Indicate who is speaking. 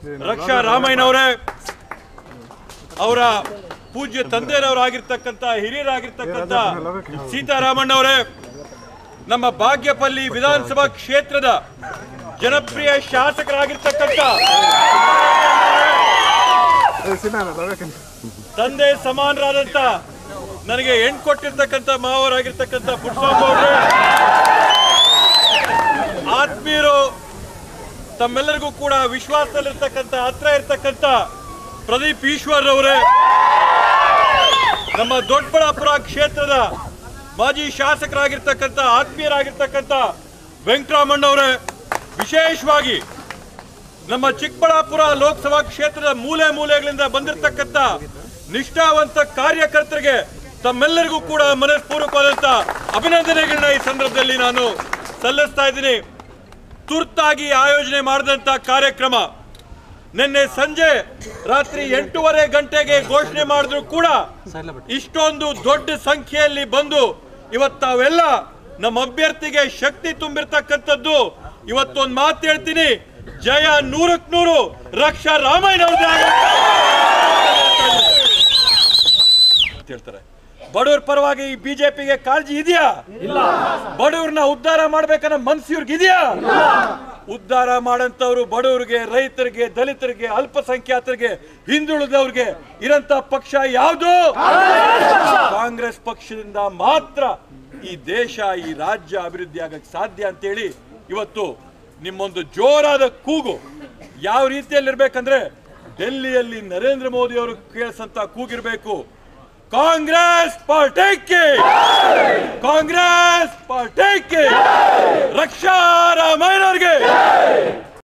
Speaker 1: ರಕ್ಷಾ ರಾಮಯ್ಯನವರೇ ಅವರ ಪೂಜ್ಯ ತಂದೆಯರವರಾಗಿರ್ತಕ್ಕಂಥ ಹಿರಿಯರಾಗಿರ್ತಕ್ಕಂಥ ಸೀತಾರಾಮಣ್ಣವರೇ ನಮ್ಮ ಬಾಗ್ಯಪಲ್ಲಿ ವಿಧಾನಸಭಾ ಕ್ಷೇತ್ರದ ಜನಪ್ರಿಯ ಶಾಸಕರಾಗಿರ್ತಕ್ಕಂಥ ತಂದೆ ಸಮಾನರಾದಂತ ನನಗೆ ಹೆಣ್ ಕೊಟ್ಟಿರ್ತಕ್ಕಂಥ ಮಾವರಾಗಿರ್ತಕ್ಕಂಥ ಪುಟ್ಟಸ್ವಾಮಿ ಅವರೇ ಆತ್ಮೀಯರು ತಮ್ಮೆಲ್ಲರಿಗೂ ಕೂಡ ವಿಶ್ವಾಸದಲ್ಲಿರ್ತಕ್ಕಂಥ ಹತ್ರ ಇರ್ತಕ್ಕಂಥ ಪ್ರದೀಪ್ ಈಶ್ವರ್ ಅವರೇ ನಮ್ಮ ದೊಡ್ಡಬಳ್ಳಾಪುರ ಕ್ಷೇತ್ರದ ಮಾಜಿ ಶಾಸಕರಾಗಿರ್ತಕ್ಕಂಥ ಆತ್ಮೀಯರಾಗಿರ್ತಕ್ಕಂಥ ವೆಂಕಟರಾಮಣ್ಣವರೇ ವಿಶೇಷವಾಗಿ ನಮ್ಮ ಚಿಕ್ಕಬಳ್ಳಾಪುರ ಲೋಕಸಭಾ ಕ್ಷೇತ್ರದ ಮೂಲೆ ಮೂಲೆಗಳಿಂದ ಬಂದಿರತಕ್ಕಂಥ ನಿಷ್ಠಾವಂತ ಕಾರ್ಯಕರ್ತರಿಗೆ ತಮ್ಮೆಲ್ಲರಿಗೂ ಕೂಡ ಮನಸ್ಪೂರ್ವಕವಾದಂತ ಅಭಿನಂದನೆಗಳನ್ನ ಈ ಸಂದರ್ಭದಲ್ಲಿ ನಾನು ಸಲ್ಲಿಸ್ತಾ ಇದ್ದೀನಿ ತುರ್ತಾಗಿ ಆಯೋಜನೆ ಮಾಡಿದಂತ ಕಾರ್ಯಕ್ರಮ ನಿನ್ನೆ ಸಂಜೆ ರಾತ್ರಿ ಎಂಟೂವರೆ ಗಂಟೆಗೆ ಘೋಷಣೆ ಮಾಡಿದ್ರು ಕೂಡ ಇಷ್ಟೊಂದು ದೊಡ್ಡ ಸಂಖ್ಯೆಯಲ್ಲಿ ಬಂದು ಇವತ್ತು ತಾವೆಲ್ಲ ನಮ್ಮ ಅಭ್ಯರ್ಥಿಗೆ ಶಕ್ತಿ ತುಂಬಿರ್ತಕ್ಕಂಥದ್ದು ಇವತ್ತೊಂದು ಮಾತು ಹೇಳ್ತೀನಿ ಜಯ ನೂರಕ್ ನೂರು ರಕ್ಷಾ ರಾಮಯ್ಯನವ್ರದ್ದು ಅಂತ ಹೇಳ್ತಾರೆ ಬಡವ್ರ ಪರವಾಗಿ ಈ ಬಿಜೆಪಿಗೆ ಕಾಳಜಿ ಇದೆಯಾ ಬಡವ್ರನ್ನ ಉದ್ಧಾರ ಮಾಡ್ಬೇಕನ್ನೋ ಮನ್ಸು ಇವ್ರಿಗೆ ಇದೆಯಾ ಉದ್ಧಾರ ಮಾಡಂತವ್ರು ಬಡವರಿಗೆ ರೈತರಿಗೆ ದಲಿತರಿಗೆ ಅಲ್ಪಸಂಖ್ಯಾತರಿಗೆ ಹಿಂದುಳಿದವ್ರಿಗೆ ಇರಂತ ಪಕ್ಷ ಯಾವುದು ಕಾಂಗ್ರೆಸ್ ಪಕ್ಷದಿಂದ ಮಾತ್ರ ಈ ದೇಶ ಈ ರಾಜ್ಯ ಅಭಿವೃದ್ಧಿ ಆಗಕ್ಕೆ ಸಾಧ್ಯ ಅಂತೇಳಿ ಇವತ್ತು ನಿಮ್ಮೊಂದು ಜೋರಾದ ಕೂಗು ಯಾವ ರೀತಿಯಲ್ಲಿರ್ಬೇಕಂದ್ರೆ ಡೆಲ್ಲಿಯಲ್ಲಿ ನರೇಂದ್ರ ಮೋದಿ ಅವರು ಕೇಳಿಸಂತ ಕೂಗಿರ್ಬೇಕು ಕಾಂಗ್ರೆಸ್ ಪಾರ್ಟಿಗೆ ಕಾಂಗ್ರೆಸ್ ಪಾರ್ಟಿಗೆ ರಕ್ಷಾ ರಾಮಾಯಣವ್ರಿಗೆ